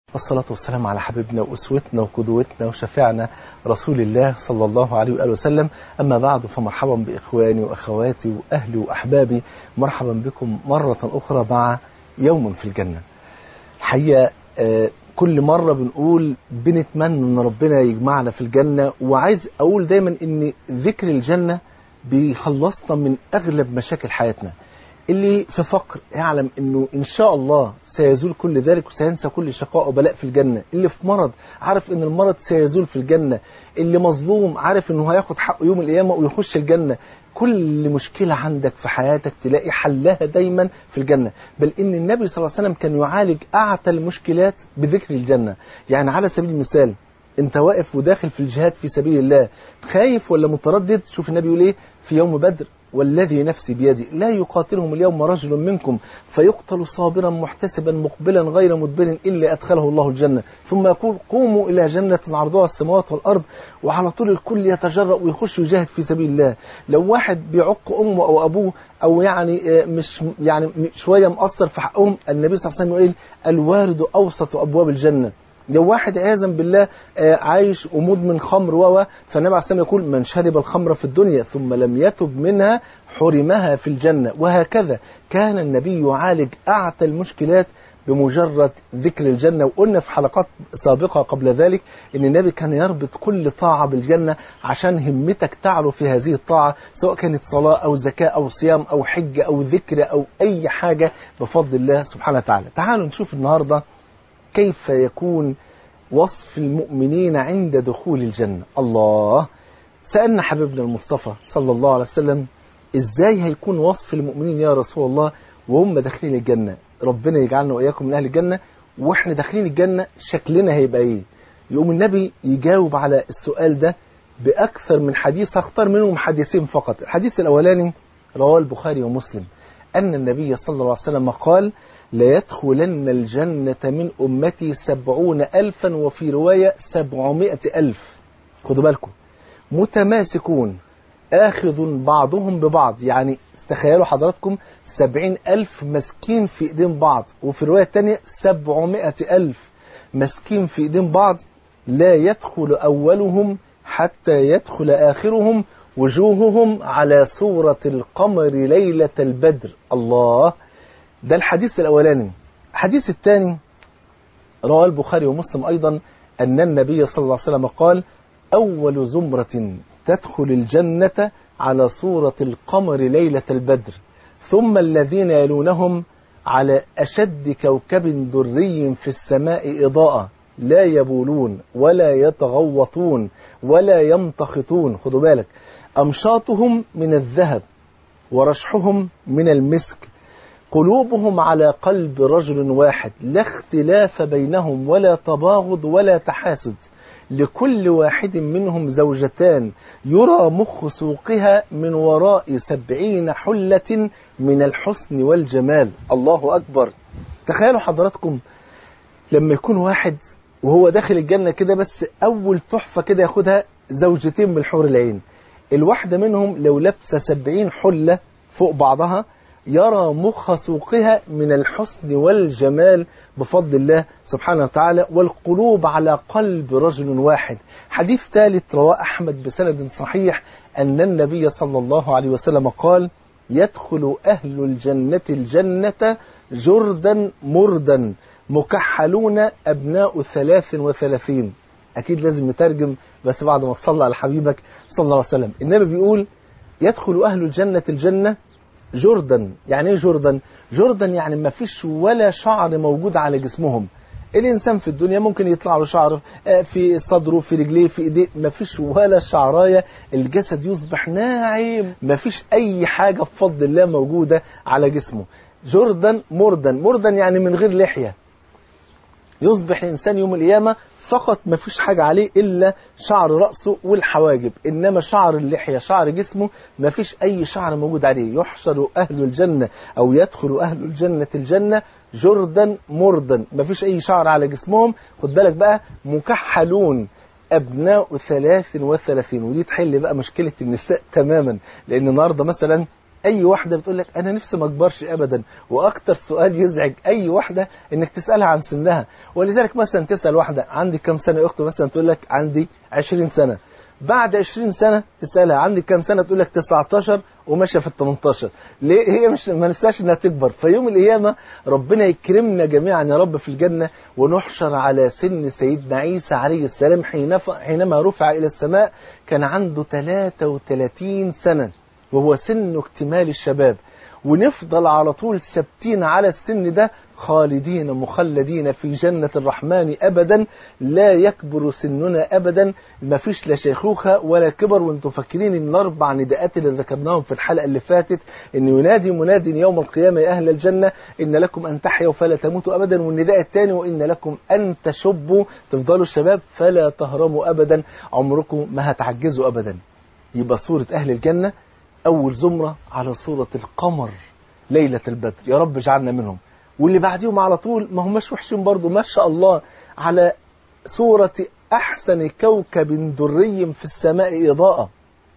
والصلاة والسلام على حبيبنا وأسوتنا وقدوتنا وشفيعنا رسول الله صلى الله عليه وآله وسلم أما بعد فمرحبا بإخواني وأخواتي وأهلي وأحبابي مرحبا بكم مرة أخرى مع يوم في الجنة الحقيقة كل مرة بنقول بنتمنى أن ربنا يجمعنا في الجنة وعايز أقول دايما أن ذكر الجنة بيخلصنا من أغلب مشاكل حياتنا اللي في فقر يعلم انه ان شاء الله سيزول كل ذلك وسينسى كل شقاء وبلاء في الجنة اللي في مرض عارف ان المرض سيزول في الجنة اللي مظلوم عارف انه هياخد حقه يوم القيامة ويخش الجنة كل مشكلة عندك في حياتك تلاقي حلها دايما في الجنة بل ان النبي صلى الله عليه وسلم كان يعالج اعتى المشكلات بذكر الجنة يعني على سبيل المثال انت واقف وداخل في الجهاد في سبيل الله خايف ولا متردد شوف النبي يقول ايه في يوم بدر والذي نفسي بيدي لا يقاتلهم اليوم رجل منكم فيقتل صابرا محتسبا مقبلا غير مدبر إلا أدخله الله الجنة ثم يقول قوموا إلى جنة عرضها السماوات والأرض وعلى طول الكل يتجرأ ويخش يجاهد في سبيل الله لو واحد بيعق أمه أو أبوه أو يعني مش يعني شوية مقصر في حقهم النبي صلى الله عليه وسلم يقول الوارد أوسط أبواب الجنة لو واحد عياذا بالله عايش ومدمن خمر و فالنبي عليه الصلاه يقول من شرب الخمر في الدنيا ثم لم يتب منها حرمها في الجنة وهكذا كان النبي يعالج أعتى المشكلات بمجرد ذكر الجنة وقلنا في حلقات سابقة قبل ذلك أن النبي كان يربط كل طاعة بالجنة عشان همتك تعلو في هذه الطاعة سواء كانت صلاة أو زكاة أو صيام أو حج أو ذكر أو أي حاجة بفضل الله سبحانه وتعالى تعالوا نشوف النهاردة كيف يكون وصف المؤمنين عند دخول الجنة الله سألنا حبيبنا المصطفى صلى الله عليه وسلم إزاي هيكون وصف المؤمنين يا رسول الله وهم داخلين الجنة ربنا يجعلنا وإياكم من أهل الجنة وإحنا داخلين الجنة شكلنا هيبقى إيه يقوم النبي يجاوب على السؤال ده بأكثر من حديث هختار منهم حديثين فقط الحديث الأولاني رواه البخاري ومسلم أن النبي صلى الله عليه وسلم قال ليدخلن الجنة من أمتي سبعون ألفا وفي رواية سبعمائة ألف خدوا بالكم متماسكون آخذ بعضهم ببعض يعني تخيلوا حضراتكم سبعين ألف مسكين في إيدين بعض وفي رواية تانية سبعمائة ألف مسكين في إيدين بعض لا يدخل أولهم حتى يدخل آخرهم وجوههم على صورة القمر ليلة البدر الله ده الحديث الأولاني الحديث الثاني رواه البخاري ومسلم أيضا أن النبي صلى الله عليه وسلم قال أول زمرة تدخل الجنة على صورة القمر ليلة البدر ثم الذين يلونهم على أشد كوكب دري في السماء إضاءة لا يبولون ولا يتغوطون ولا يمتخطون خدوا بالك أمشاطهم من الذهب ورشحهم من المسك قلوبهم على قلب رجل واحد لا اختلاف بينهم ولا تباغض ولا تحاسد لكل واحد منهم زوجتان يرى مخ سوقها من وراء سبعين حلة من الحسن والجمال الله أكبر تخيلوا حضراتكم لما يكون واحد وهو داخل الجنة كده بس أول تحفة كده ياخدها زوجتين من الحور العين الواحدة منهم لو لابسة سبعين حلة فوق بعضها يرى مخ سوقها من الحسن والجمال بفضل الله سبحانه وتعالى والقلوب على قلب رجل واحد حديث ثالث رواه أحمد بسند صحيح أن النبي صلى الله عليه وسلم قال يدخل أهل الجنة الجنة جردا مردا مكحلون أبناء ثلاث وثلاثين أكيد لازم نترجم بس بعد ما تصلى على حبيبك صلى الله عليه وسلم النبي بيقول يدخل أهل الجنة الجنة جردا يعني ايه جردا جردا يعني ما فيش ولا شعر موجود على جسمهم الإنسان في الدنيا ممكن يطلع له شعر في صدره في رجليه في إيديه ما فيش ولا شعراية الجسد يصبح ناعم ما فيش أي حاجة بفضل الله موجودة على جسمه جردا مردا مردا يعني من غير لحية يصبح الإنسان يوم القيامة فقط ما فيش حاجة عليه إلا شعر رأسه والحواجب إنما شعر اللحية شعر جسمه ما فيش أي شعر موجود عليه يحشر أهل الجنة أو يدخل أهل الجنة الجنة جردا مردا ما فيش أي شعر على جسمهم خد بالك بقى مكحلون أبناء ثلاث وثلاثين ودي تحل بقى مشكلة النساء تماما لأن النهاردة مثلا اي واحده بتقول لك انا نفسي ما اكبرش ابدا واكتر سؤال يزعج اي واحده انك تسالها عن سنها ولذلك مثلا تسال واحده عندي كم سنه يا اخت مثلا تقول لك عندي 20 سنه بعد 20 سنه تسالها عندك كم سنه تقول لك 19 وماشيه في ال 18 ليه هي مش ما نفسهاش انها تكبر فيوم القيامه ربنا يكرمنا جميعا يا رب في الجنه ونحشر على سن سيدنا عيسى عليه السلام حينما رفع الى السماء كان عنده 33 سنه وهو سن اكتمال الشباب ونفضل على طول ثابتين على السن ده خالدين مخلدين في جنة الرحمن أبدا لا يكبر سننا أبدا ما فيش لا شيخوخة ولا كبر وانتم فاكرين ان الأربع نداءات اللي ذكرناهم في الحلقة اللي فاتت ان ينادي مناد يوم القيامة يا أهل الجنة إن لكم أن تحيوا فلا تموتوا أبدا والنداء الثاني وإن لكم أن تشبوا تفضلوا الشباب فلا تهرموا أبدا عمركم ما هتعجزوا أبدا يبقى صورة أهل الجنة أول زمرة على صورة القمر ليلة البدر يا رب اجعلنا منهم واللي بعديهم على طول ما هماش وحشين برضو ما شاء الله على صورة أحسن كوكب دري في السماء إضاءة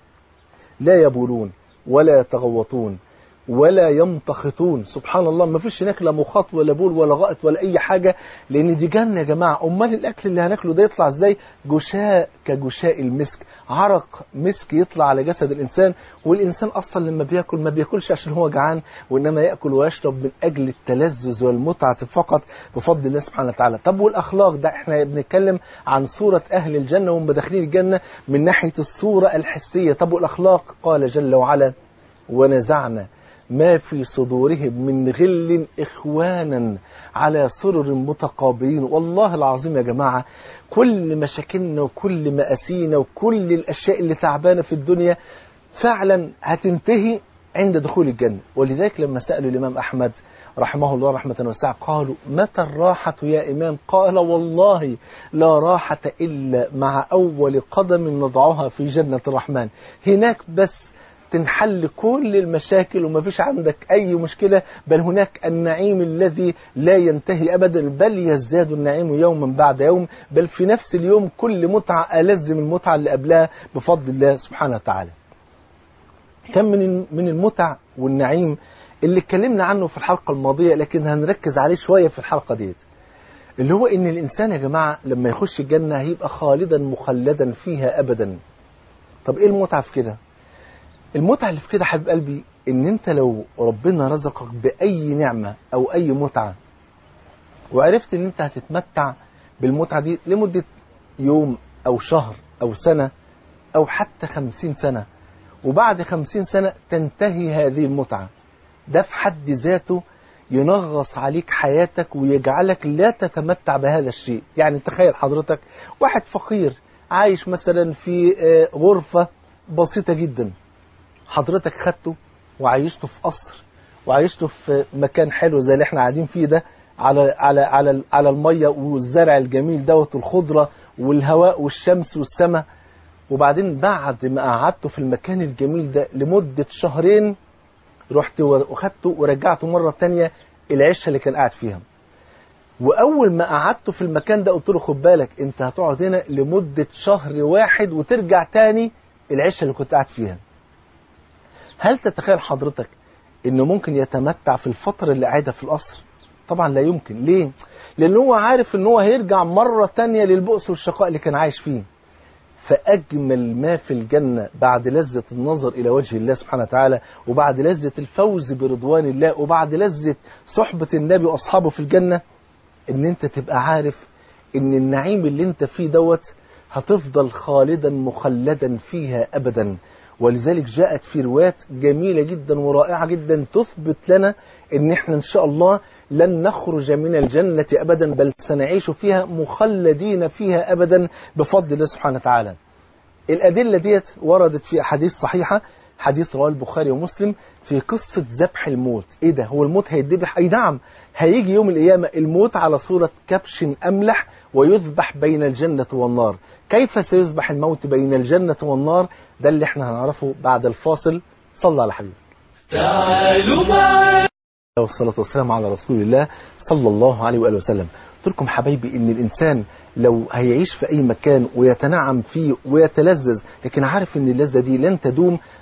لا يبولون ولا يتغوطون ولا يمتخطون سبحان الله ما فيش هناك لا مخاط ولا بول ولا غائط ولا اي حاجه لان دي جنه يا جماعه امال الاكل اللي هناكله ده يطلع ازاي جشاء كجشاء المسك عرق مسك يطلع على جسد الانسان والانسان اصلا لما بياكل ما بياكلش عشان هو جعان وانما ياكل ويشرب من اجل التلذذ والمتعه فقط بفضل الله سبحانه وتعالى طب والاخلاق ده احنا بنتكلم عن صوره اهل الجنه وهم داخلين الجنه من ناحيه الصوره الحسيه طب والاخلاق قال جل وعلا ونزعنا ما في صدورهم من غل إخوانا على سرر متقابلين والله العظيم يا جماعة كل مشاكلنا وكل مآسينا وكل الأشياء اللي تعبانة في الدنيا فعلا هتنتهي عند دخول الجنة ولذلك لما سألوا الإمام أحمد رحمه الله رحمة واسعة قالوا متى الراحة يا إمام قال والله لا راحة إلا مع أول قدم نضعها في جنة الرحمن هناك بس تنحل كل المشاكل وما فيش عندك أي مشكلة بل هناك النعيم الذي لا ينتهي أبدا بل يزداد النعيم يوما بعد يوم بل في نفس اليوم كل متعة ألز من المتعة اللي قبلها بفضل الله سبحانه وتعالى كم من من المتع والنعيم اللي اتكلمنا عنه في الحلقة الماضية لكن هنركز عليه شوية في الحلقة ديت اللي هو ان الانسان يا جماعة لما يخش الجنة هيبقى خالدا مخلدا فيها ابدا طب ايه المتعة في كده المتعة اللي في كده حبيب قلبي ان انت لو ربنا رزقك باي نعمة او اي متعة وعرفت ان انت هتتمتع بالمتعة دي لمدة يوم او شهر او سنة او حتى خمسين سنة وبعد خمسين سنة تنتهي هذه المتعة ده في حد ذاته ينغص عليك حياتك ويجعلك لا تتمتع بهذا الشيء يعني تخيل حضرتك واحد فقير عايش مثلا في غرفة بسيطة جدا حضرتك خدته وعيشته في قصر وعيشته في مكان حلو زي اللي احنا قاعدين فيه ده على على على على الميه والزرع الجميل دوت والخضره والهواء والشمس والسماء وبعدين بعد ما قعدته في المكان الجميل ده لمده شهرين رحت وخدته ورجعته مره تانية العشه اللي كان قاعد فيها واول ما قعدته في المكان ده قلت له خد بالك انت هتقعد هنا لمده شهر واحد وترجع تاني العشه اللي كنت قاعد فيها هل تتخيل حضرتك انه ممكن يتمتع في الفترة اللي قاعدة في القصر طبعا لا يمكن ليه لان هو عارف ان هو هيرجع مرة تانية للبؤس والشقاء اللي كان عايش فيه فأجمل ما في الجنة بعد لذة النظر إلى وجه الله سبحانه وتعالى وبعد لذة الفوز برضوان الله وبعد لذة صحبة النبي وأصحابه في الجنة إن أنت تبقى عارف إن النعيم اللي أنت فيه دوت هتفضل خالدا مخلدا فيها أبدا ولذلك جاءت في روايات جميلة جدا ورائعة جدا تثبت لنا ان احنا ان شاء الله لن نخرج من الجنة ابدا بل سنعيش فيها مخلدين فيها ابدا بفضل الله سبحانه وتعالى الادلة ديت وردت في احاديث صحيحة حديث رواه البخاري ومسلم في قصة ذبح الموت ايه ده هو الموت هيتذبح اي نعم هيجي يوم القيامة الموت على صورة كبش املح ويذبح بين الجنة والنار كيف سيذبح الموت بين الجنة والنار ده اللي احنا هنعرفه بعد الفاصل صلى على حبيبك تعالوا معي والصلاة والسلام على رسول الله صلى الله عليه وآله وسلم قلت لكم حبايبي ان الانسان لو هيعيش في اي مكان ويتنعم فيه ويتلذذ لكن عارف ان اللذة دي لن تدوم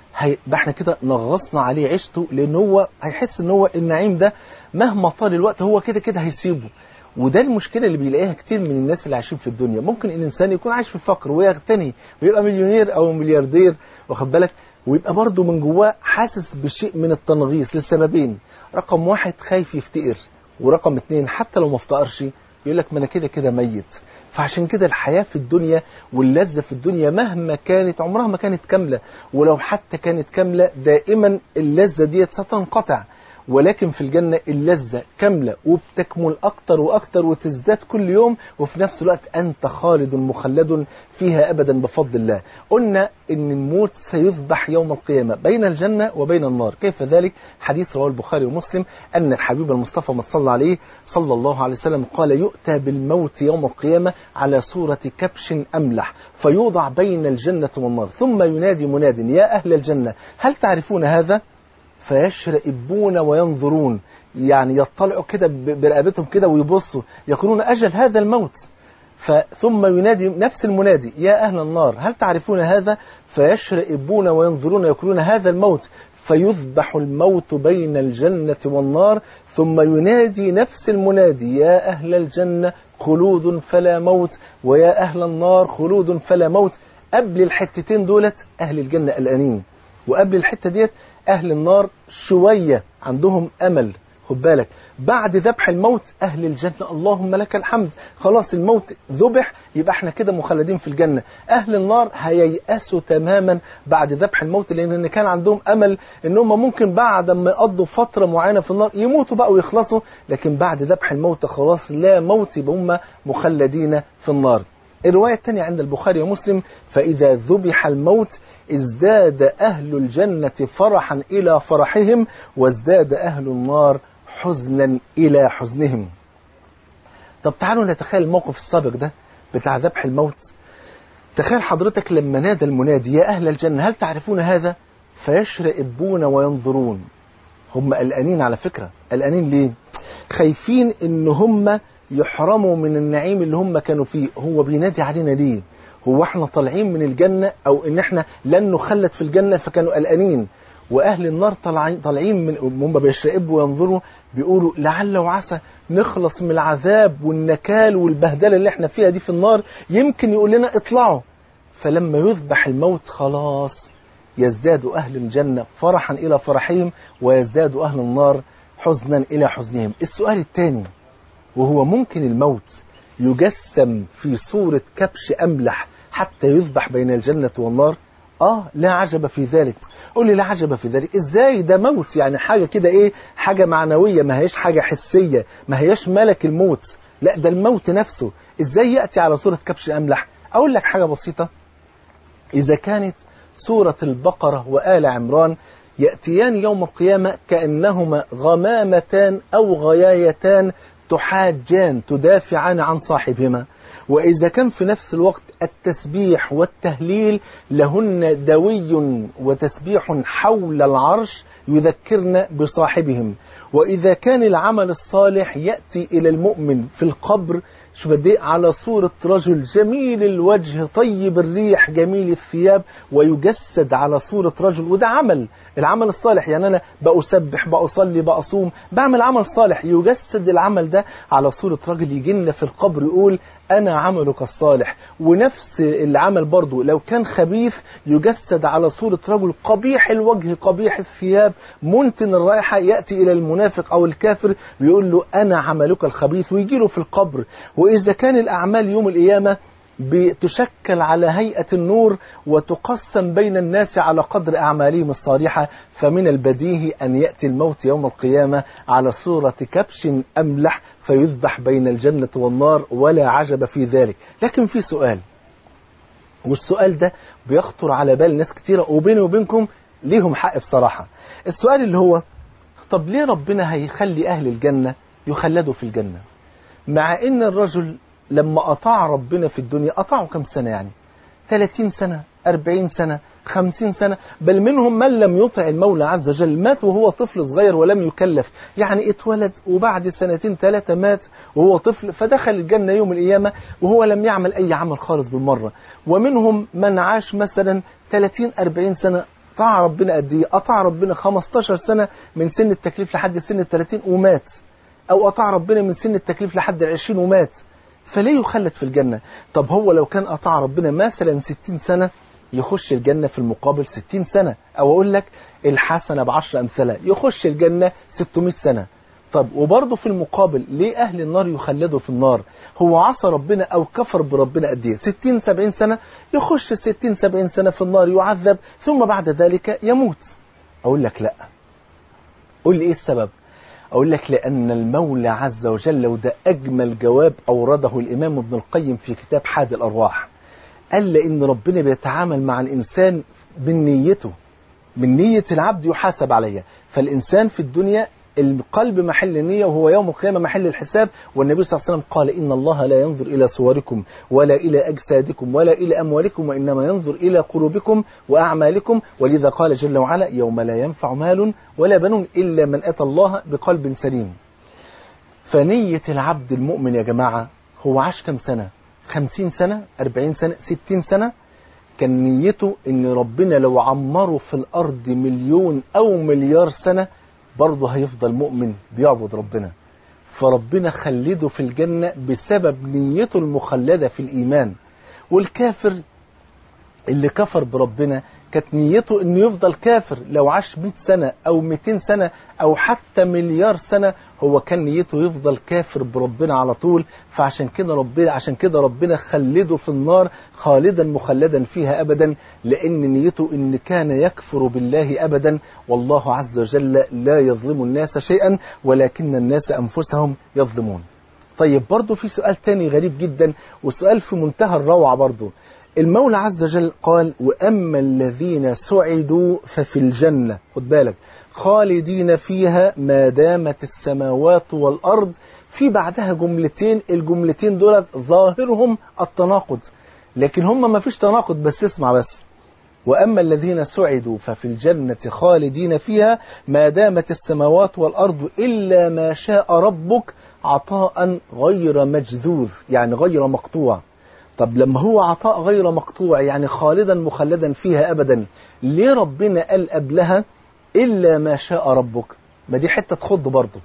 هيبقى احنا كده نغصنا عليه عيشته لان هو هيحس ان هو النعيم ده مهما طال الوقت هو كده كده هيسيبه وده المشكلة اللي بيلاقيها كتير من الناس اللي عايشين في الدنيا ممكن الإنسان يكون عايش في فقر ويغتني ويبقى مليونير أو ملياردير واخد بالك ويبقى برضه من جواه حاسس بشيء من التنغيص لسببين رقم واحد خايف يفتقر ورقم اتنين حتى لو ما افتقرش يقول لك ما انا كده كده ميت فعشان كده الحياة في الدنيا واللذة في الدنيا مهما كانت عمرها ما كانت كاملة ولو حتى كانت كاملة دائما اللذة ديت ستنقطع ولكن في الجنة اللذة كاملة وبتكمل أكتر وأكتر وتزداد كل يوم وفي نفس الوقت أنت خالد مخلد فيها أبدا بفضل الله قلنا إن الموت سيذبح يوم القيامة بين الجنة وبين النار كيف ذلك حديث رواه البخاري ومسلم أن الحبيب المصطفى ما صلى عليه صلى الله عليه وسلم قال يؤتى بالموت يوم القيامة على صورة كبش أملح فيوضع بين الجنة والنار ثم ينادي مناد يا أهل الجنة هل تعرفون هذا؟ فيشرئبون وينظرون يعني يطلعوا كده برقبتهم كده ويبصوا يقولون أجل هذا الموت ثم ينادي نفس المنادي يا أهل النار هل تعرفون هذا فيشرئبون وينظرون يقولون هذا الموت فيذبح الموت بين الجنة والنار ثم ينادي نفس المنادي يا أهل الجنة خلود فلا موت ويا أهل النار خلود فلا موت قبل الحتتين دولت أهل الجنة الأنين وقبل الحتة ديت أهل النار شوية عندهم أمل خد بالك بعد ذبح الموت أهل الجنة اللهم لك الحمد خلاص الموت ذبح يبقى احنا كده مخلدين في الجنة أهل النار هييأسوا تماما بعد ذبح الموت لأن كان عندهم أمل إن هم ممكن بعد ما يقضوا فترة معينة في النار يموتوا بقى ويخلصوا لكن بعد ذبح الموت خلاص لا موت يبقى هم مخلدين في النار الرواية الثانية عند البخاري ومسلم فإذا ذبح الموت ازداد أهل الجنة فرحا إلى فرحهم وازداد أهل النار حزنا إلى حزنهم طب تعالوا نتخيل الموقف السابق ده بتاع ذبح الموت تخيل حضرتك لما نادى المنادي يا أهل الجنة هل تعرفون هذا فيشرئبون وينظرون هم قلقانين على فكرة قلقانين ليه خايفين ان هم يحرموا من النعيم اللي هم كانوا فيه هو بينادي علينا ليه هو احنا طالعين من الجنة او ان احنا لن نخلد في الجنة فكانوا قلقانين واهل النار طالعين طالعين من هم بيشرقبوا وينظروا بيقولوا لعل وعسى نخلص من العذاب والنكال والبهدله اللي احنا فيها دي في النار يمكن يقول لنا اطلعوا فلما يذبح الموت خلاص يزداد اهل الجنه فرحا الى فرحهم ويزداد اهل النار حزنا الى حزنهم السؤال الثاني وهو ممكن الموت يجسم في صورة كبش أملح حتى يذبح بين الجنة والنار آه لا عجب في ذلك قول لي لا عجب في ذلك إزاي ده موت يعني حاجة كده إيه حاجة معنوية ما هيش حاجة حسية ما هيش ملك الموت لا ده الموت نفسه إزاي يأتي على صورة كبش أملح أقول لك حاجة بسيطة إذا كانت سورة البقرة وآل عمران يأتيان يوم القيامة كأنهما غمامتان أو غيايتان تحاجان تدافعان عن صاحبهما وإذا كان في نفس الوقت التسبيح والتهليل لهن دوي وتسبيح حول العرش يذكرن بصاحبهم وإذا كان العمل الصالح يأتي إلى المؤمن في القبر شوف قد على صورة رجل جميل الوجه طيب الريح جميل الثياب ويجسد على صورة رجل وده عمل العمل الصالح يعني أنا بأسبح بأصلي بأصوم بعمل عمل صالح يجسد العمل ده على صورة رجل يجينا في القبر يقول أنا عملك الصالح ونفس العمل برضو لو كان خبيث يجسد على صورة رجل قبيح الوجه قبيح الثياب منتن الرائحة يأتي إلى المنافق أو الكافر ويقول له أنا عملك الخبيث ويجي له في القبر وإذا كان الأعمال يوم القيامة بتشكل على هيئة النور وتقسم بين الناس على قدر أعمالهم الصالحة فمن البديهي أن يأتي الموت يوم القيامة على صورة كبش أملح فيذبح بين الجنة والنار ولا عجب في ذلك لكن في سؤال والسؤال ده بيخطر على بال ناس كتيرة وبيني وبينكم ليهم حق بصراحة السؤال اللي هو طب ليه ربنا هيخلي أهل الجنة يخلدوا في الجنة مع ان الرجل لما أطاع ربنا في الدنيا أطاعه كم سنة يعني 30 سنة 40 سنة 50 سنة بل منهم من لم يطع المولى عز وجل مات وهو طفل صغير ولم يكلف يعني اتولد وبعد سنتين ثلاثة مات وهو طفل فدخل الجنة يوم القيامة وهو لم يعمل أي عمل خالص بالمرة ومنهم من عاش مثلا 30 40 سنة طاع ربنا قد ايه اطاع ربنا 15 سنه من سن التكليف لحد سن ال 30 ومات او اطاع ربنا من سن التكليف لحد ال 20 ومات فليه يخلد في الجنه طب هو لو كان اطاع ربنا مثلا 60 سنه يخش الجنة في المقابل 60 سنة أو أقول لك الحسنة بعشر أمثلة يخش الجنة 600 سنة طب وبرضه في المقابل ليه أهل النار يخلدوا في النار هو عصى ربنا أو كفر بربنا قد إيه 60 70 سنة يخش 60 70 سنة في النار يعذب ثم بعد ذلك يموت أقول لك لا قول لي إيه السبب أقول لك لأن المولى عز وجل وده أجمل جواب أورده الإمام ابن القيم في كتاب حاد الأرواح قال لأن ربنا بيتعامل مع الإنسان بالنيته من نية العبد يحاسب عليها فالإنسان في الدنيا القلب محل النية وهو يوم القيامة محل الحساب والنبي صلى الله عليه وسلم قال إن الله لا ينظر إلى صوركم ولا إلى أجسادكم ولا إلى أموالكم وإنما ينظر إلى قلوبكم وأعمالكم ولذا قال جل وعلا يوم لا ينفع مال ولا بنون إلا من أتى الله بقلب سليم فنية العبد المؤمن يا جماعة هو عاش كم سنة خمسين سنة أربعين سنة ستين سنة كان نيته ان ربنا لو عمره في الارض مليون او مليار سنة برضه هيفضل مؤمن بيعبد ربنا فربنا خلده في الجنة بسبب نيته المخلدة في الإيمان والكافر اللي كفر بربنا كانت نيته انه يفضل كافر لو عاش 100 سنة او 200 سنة او حتى مليار سنة هو كان نيته يفضل كافر بربنا على طول فعشان كده ربنا عشان كده ربنا خلده في النار خالدا مخلدا فيها ابدا لان نيته ان كان يكفر بالله ابدا والله عز وجل لا يظلم الناس شيئا ولكن الناس انفسهم يظلمون طيب برضه في سؤال تاني غريب جدا وسؤال في منتهى الروعة برضه المولى عز وجل قال وأما الذين سعدوا ففي الجنة خد بالك خالدين فيها ما دامت السماوات والأرض في بعدها جملتين الجملتين دول ظاهرهم التناقض لكن هم ما فيش تناقض بس اسمع بس وأما الذين سعدوا ففي الجنة خالدين فيها ما دامت السماوات والأرض إلا ما شاء ربك عطاء غير مجذوذ يعني غير مقطوع طب لما هو عطاء غير مقطوع يعني خالدا مخلدا فيها أبدا ليه ربنا قال قبلها إلا ما شاء ربك ما دي حتة تخض برضه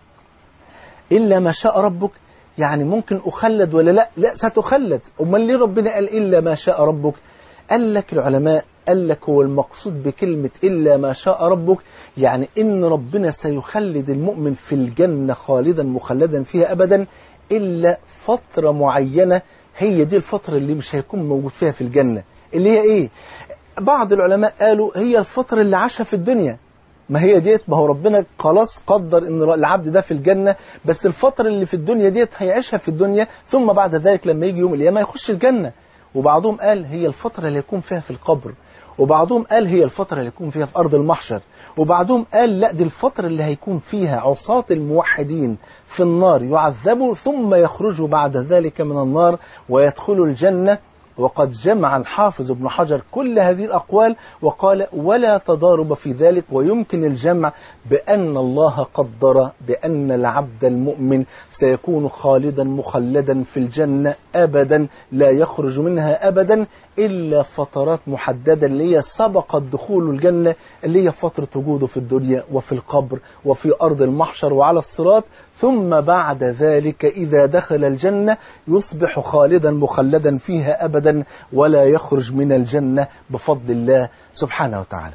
إلا ما شاء ربك يعني ممكن أخلد ولا لا لا ستخلد أمال ليه ربنا قال إلا ما شاء ربك قال لك العلماء قال لك هو المقصود بكلمة إلا ما شاء ربك يعني إن ربنا سيخلد المؤمن في الجنة خالدا مخلدا فيها أبدا إلا فترة معينة هي دي الفترة اللي مش هيكون موجود فيها في الجنة اللي هي ايه بعض العلماء قالوا هي الفترة اللي عاشها في الدنيا ما هي ديت ما هو ربنا خلاص قدر ان العبد ده في الجنة بس الفترة اللي في الدنيا ديت هيعيشها في الدنيا ثم بعد ذلك لما يجي يوم القيامة يخش الجنة وبعضهم قال هي الفترة اللي يكون فيها في القبر وبعضهم قال هي الفترة اللي يكون فيها في أرض المحشر وبعضهم قال لا دي الفترة اللي هيكون فيها عصاة الموحدين في النار يعذبوا ثم يخرجوا بعد ذلك من النار ويدخلوا الجنة وقد جمع الحافظ ابن حجر كل هذه الأقوال وقال ولا تضارب في ذلك ويمكن الجمع بأن الله قدر بأن العبد المؤمن سيكون خالدا مخلدا في الجنة أبدا لا يخرج منها أبدا إلا فترات محددة اللي هي سبقت دخول الجنة اللي هي فترة وجوده في الدنيا وفي القبر وفي أرض المحشر وعلى الصراط ثم بعد ذلك إذا دخل الجنة يصبح خالدا مخلدا فيها أبدا ولا يخرج من الجنة بفضل الله سبحانه وتعالى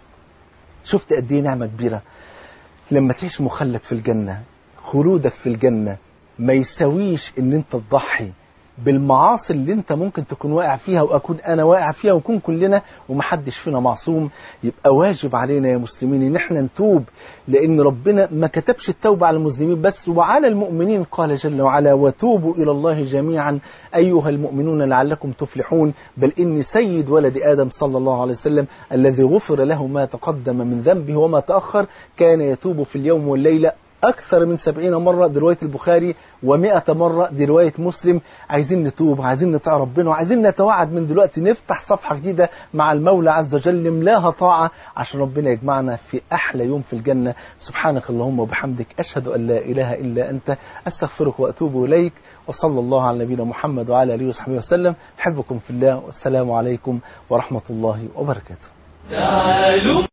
شفت قد ايه نعمة كبيرة لما تعيش مخلد في الجنة خلودك في الجنة ما يساويش ان انت تضحي بالمعاصي اللي انت ممكن تكون واقع فيها واكون انا واقع فيها ونكون كلنا ومحدش فينا معصوم يبقى واجب علينا يا مسلمين ان احنا نتوب لان ربنا ما كتبش التوبة على المسلمين بس وعلى المؤمنين قال جل وعلا وتوبوا الى الله جميعا ايها المؤمنون لعلكم تفلحون بل ان سيد ولد ادم صلى الله عليه وسلم الذي غفر له ما تقدم من ذنبه وما تاخر كان يتوب في اليوم والليله أكثر من سبعين مرة دي رواية البخاري ومئة مرة دي رواية مسلم عايزين نتوب عايزين نطيع ربنا وعايزين نتوعد من دلوقتي نفتح صفحة جديدة مع المولى عز وجل نملاها طاعة عشان ربنا يجمعنا في أحلى يوم في الجنة سبحانك اللهم وبحمدك أشهد أن لا إله إلا أنت أستغفرك وأتوب إليك وصلى الله على نبينا محمد وعلى آله وصحبه وسلم أحبكم في الله والسلام عليكم ورحمة الله وبركاته تعالوا